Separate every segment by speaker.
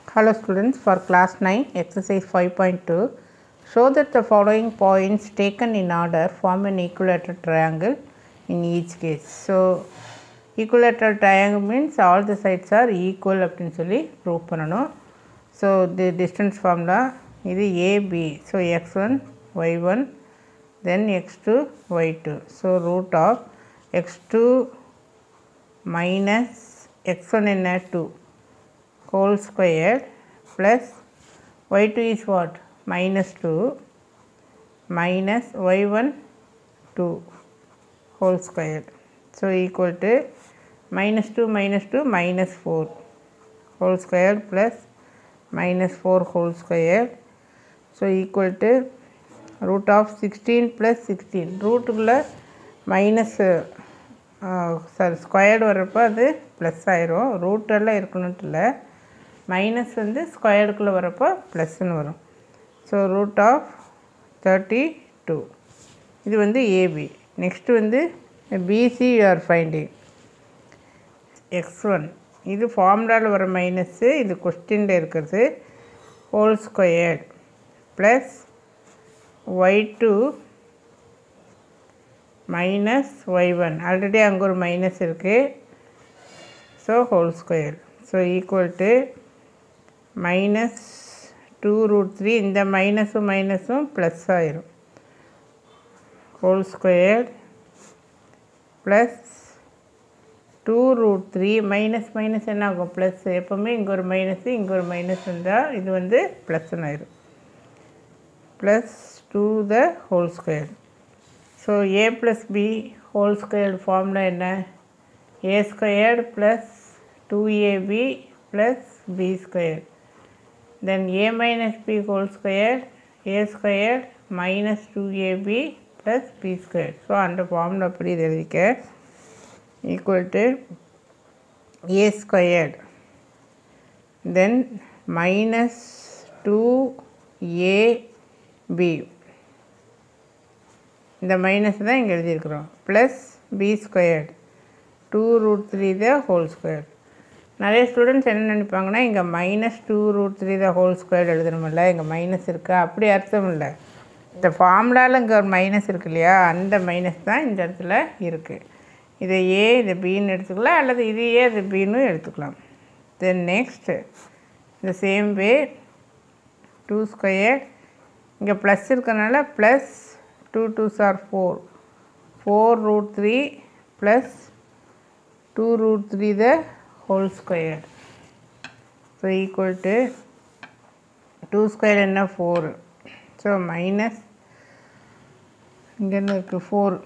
Speaker 1: Hello students, for class 9, exercise 5.2, show that the following points taken in order form an equilateral triangle in each case. So, equilateral triangle means all the sides are equal அப்படின்னு சொல்லி prove பண்ணணும் so the distance formula இது AB so x one y one then x two y two so root of x two minus x one என்ன two whole square plus y2 is what minus 2 minus y1 2 whole square so equal to minus 2 minus 2 minus 4 whole square plus minus 4 whole square so equal to root of 16 plus 16 ரூட்டுக்குள்ளே minus sorry squared வர்றப்போ அது plus ஆயிரும் ரூட்டெல்லாம் இருக்கணுன்ட்டு இல்லை minus வந்து ஸ்கொயர்டுக்குள்ளே வரப்போ ப்ளஸ்ன்னு வரும் so root of thirty two இது வந்து ஏபி நெக்ஸ்ட்டு வந்து BC or finding x one இது ஃபார்முலாவில் வர மைனஸ்ஸு இது கொஸ்டினில் இருக்கிறது whole square plus y two minus y one already அங்கே ஒரு மைனஸ் இருக்குது so whole square so equal to minus two root three இந்த மைனஸும் மைனஸும் ப்ளஸ் ஆயிரும் whole square plus two root three minus minus என்ன ஆகும் ப்ளஸ் எப்போவுமே இங்கே ஒரு மைனஸு இங்கே ஒரு மைனஸ் இருந்தால் இது வந்து ப்ளஸ்ன்னு ஆயிரும் plus two the whole square so A plus B whole square formula என்ன A squared plus two AB plus B square then A minus B whole square A square minus two AB plus B square so அந்த formula அப்படி இது எழுதிக்க equal to A squared then minus two AB இந்த minus தான் இங்கே எழுதியிருக்கிறோம் plus B squared two root three the whole square நிறைய students என்ன நினைப்பாங்கன்னா இங்கே minus two root three the whole square எழுதணுமில்ல இங்கே மைனஸ் இருக்கா அப்படி அர்த்தம் இல்லை இந்த ஃபார்முலாவில் இங்கே ஒரு மைனஸ் இருக்கு இல்லையா அந்த மைனஸ் தான் இந்த இடத்துல இருக்குது இதை ஏ இதை பின்னு எடுத்துக்கலாம் அல்லது இது ஏ இது பின்னு எடுத்துக்கலாம் தென் நெக்ஸ்ட் இந்த சேம் வே டூ ஸ்கொயர் இங்கே ப்ளஸ் இருக்கிறனால plus two twos are four four root three plus two root three the whole square so equal to 2 square என்ன 4 so minus இங்கே என்ன இருக்குது ஃபோர்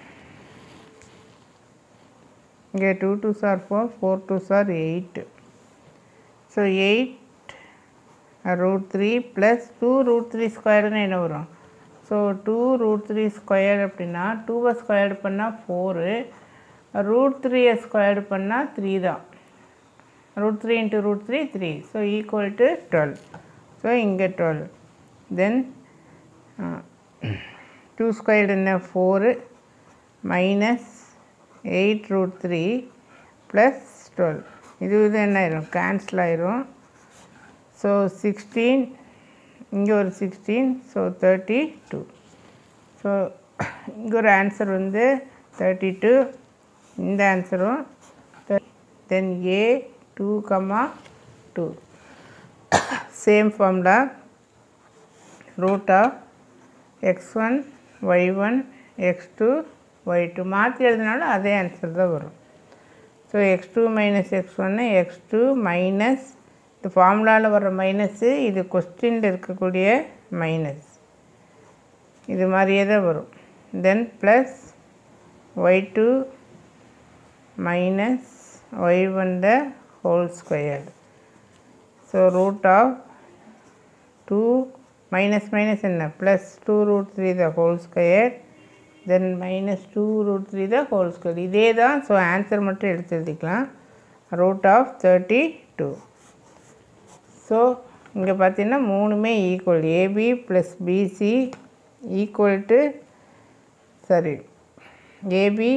Speaker 1: இங்கே two twos are four four twos are eight so eight root three plus two root three ஸ்கொயர்னு என்ன வரும் so two root three square அப்படின்னா டூவை ஸ்கொயர்டு பண்ணால் ஃபோரு ரூட் த்ரீயை ஸ்கொயர்டு பண்ணால் த்ரீ தான் root 3 into root 3 3 so equal to 12 so இங்கே 12 then uh, 2 squared என்ன 4 minus 8 root 3 plus 12 இது இது என்ன ஆயிரும் கேன்சல் ஆயிரும் ஸோ சிக்ஸ்டீன் இங்கே ஒரு sixteen so thirty two so இங்கே ஒரு ஆன்சர் வந்து தேர்ட்டி டூ இந்த ஆன்சரும் தென் ஏ 2 comma 2 same formula root of x1 y1 x2 y2 மாற்றி எழுதினாலும் அதே ஆன்சர் தான் வரும் so x two minus x ஒன்று எக்ஸ் டூ மைனஸ் இது ஃபார்முலாவில் வர மைனஸ்ஸு இது கொஸ்டினில் இருக்கக்கூடிய மைனஸ் இது மாதிரியே தான் வரும் then plus y two minus y one the whole squared. So root of 2 minus minus என்ன plus 2 root 3 the whole square then minus 2 root 3 the whole square இதே தான் ஸோ ஆன்சர் மட்டும் எடுத்து எழுதிக்கலாம் root of thirty two so இங்கே பார்த்தீங்கன்னா மூணுமே equal AB plus BC equal to சரி ஏபி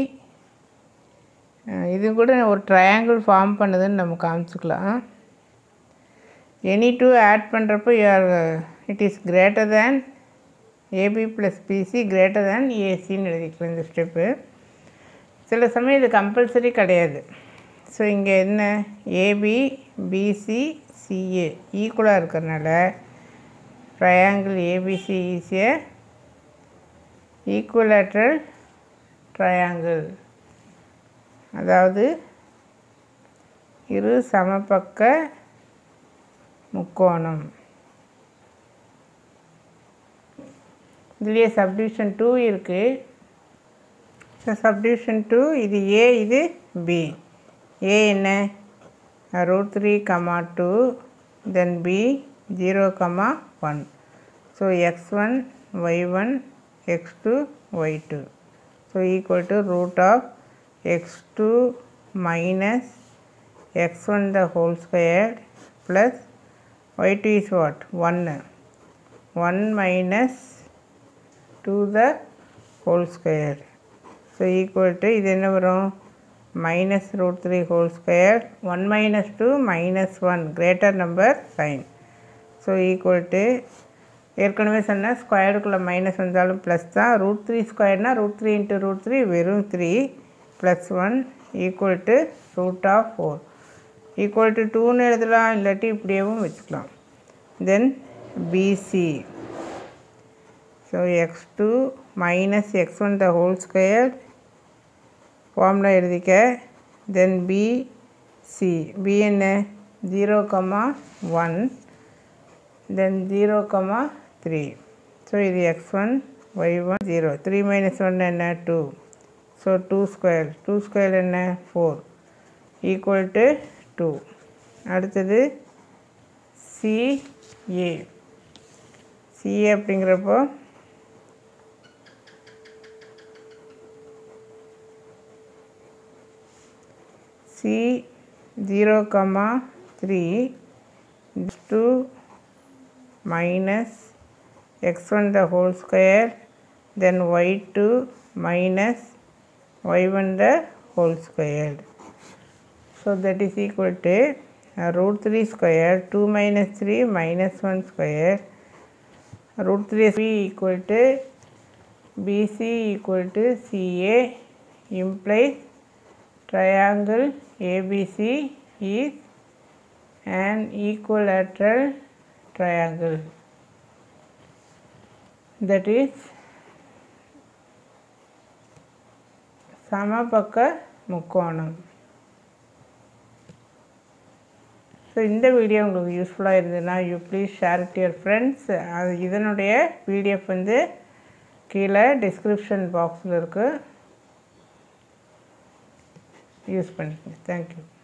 Speaker 1: இது கூட ஒரு ட்ரையாங்கிள் ஃபார்ம் பண்ணுதுன்னு நம்ம காமிச்சிக்கலாம் எனி டூ ஆட் பண்ணுறப்போ you are it is greater than AB plus BC greater than ஏசின்னு எழுதிக்கலாம் இந்த ஸ்டெப்பு சில சமயம் இது கம்பல்சரி கிடையாது ஸோ இங்கே என்ன ஏபி பிசி சிஏ ஈக்குவலாக இருக்கிறனால ட்ரையாங்கிள் ஏபிசி ஈஸிய ஈக்குவலேட்ரல் ட்ரையாங்கிள் அதாவது இரு சமபக்க முக்கோணம் இதுலேயே சப்டிவிஷன் டூ இருக்குது ஸோ சப்டிவிஷன் டூ இது ஏ இது பி ஏ என்ன root three comma two then B zero comma one so x one y one x two y two so equal to root of x two minus x one the whole square plus y two is what ஒன்று one minus two the whole square so equal to இது என்ன வரும் minus root three whole square one minus two minus one greater number sign so equal to ஏற்கனவே சொன்னால் ஸ்கொயருக்குள்ளே minus வந்தாலும் plus தான் root three ஸ்கொயர்னால் root three into root three வெறும் three plus one equal to root of four equal to டூன்னு எழுதலாம் இல்லாட்டி இப்படியேவும் வச்சுக்கலாம் then PC so x two minus x one the whole square ஃபார்மில் எழுதிக்க தென் பி சி பி என்ன zero comma one then zero comma three so இது x one y one zero three minus one என்ன two so two square two square என்ன four equal to two அடுத்தது CA CA அப்படிங்கிறப்போ C zero comma three two minus x1 the whole square then y2 minus y1 the whole square so that is equal to uh, root 3 square 2 minus 3 minus 1 square root 3 b equal to bc equal to ca implies triangle abc is an equilateral triangle that is சமபக்க முக்கோணம் so இந்த video உங்களுக்கு யூஸ்ஃபுல்லாக இருந்ததுன்னா you please share it your friends அது இதனுடைய PDF வந்து கீழே டிஸ்கிரிப்ஷன் பாக்ஸில் இருக்குது யூஸ் பண்ணிக்கோங்க தேங்க்யூ